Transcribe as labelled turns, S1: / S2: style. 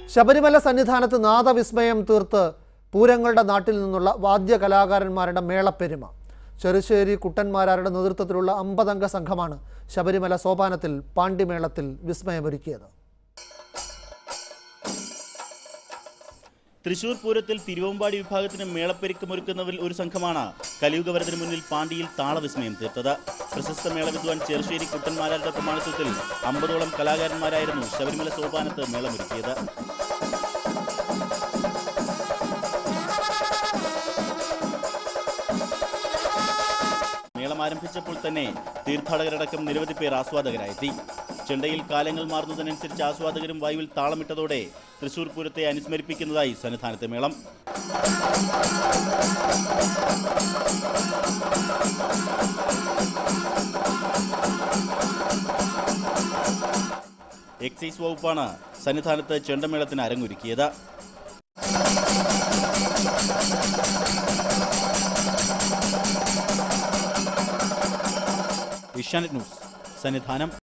S1: ശബരിമല സന്നിധാനത്ത് നാദവിസ്മയം തീർത്ത് പൂരങ്ങളുടെ നാട്ടിൽ നിന്നുള്ള വാദ്യ കലാകാരന്മാരുടെ മേളപ്പെരുമ ചെറുശ്ശേരി കുട്ടന്മാരാരുടെ നേതൃത്വത്തിലുള്ള അമ്പതംഗ സംഘമാണ് ശബരിമല സോപാനത്തിൽ പാണ്ഡിമേളത്തിൽ വിസ്മയമൊരുക്കിയത്
S2: തൃശൂർ പൂരത്തിൽ തിരുവമ്പാടി വിഭാഗത്തിന് മേളപ്പെരുക്കമൊരുക്കുന്നവരിൽ ഒരു സംഘമാണ് കലിയുഗവരത്തിന് മുന്നിൽ പാണ്ടിയിൽ താളവിസ്മയം തീർത്തത് പ്രശസ്ത മേളവിദ്വാൻ ചെറുശ്ശേരി കുട്ടന്മാരാരുടെ പ്രമാണിത്വത്തിൽ അമ്പതോളം കലാകാരന്മാരായിരുന്നു ശബരിമല സോപാനത്ത് മേളമൊരുക്കിയത് മേളം ആരംഭിച്ചപ്പോൾ തന്നെ തീർത്ഥാടകരടക്കം നിരവധി പേർ ആസ്വാദകരായെത്തി ചെണ്ടയിൽ കാലങ്ങൾ മാറുന്നതിനനുസരിച്ച് ആസ്വാദകരും വായുവിൽ താളമിട്ടതോടെ തൃശൂർ പൂരത്തെ അനുസ്മരിപ്പിക്കുന്നതായി സന്നിധാനത്തെ മേളം എക്സൈസ് വകുപ്പാണ് സന്നിധാനത്ത് ചെണ്ടമേളത്തിന് അരങ്ങൊരുക്കിയത് ഏഷ്യാനെറ്റ് ന്യൂസ് സന്നിധാനം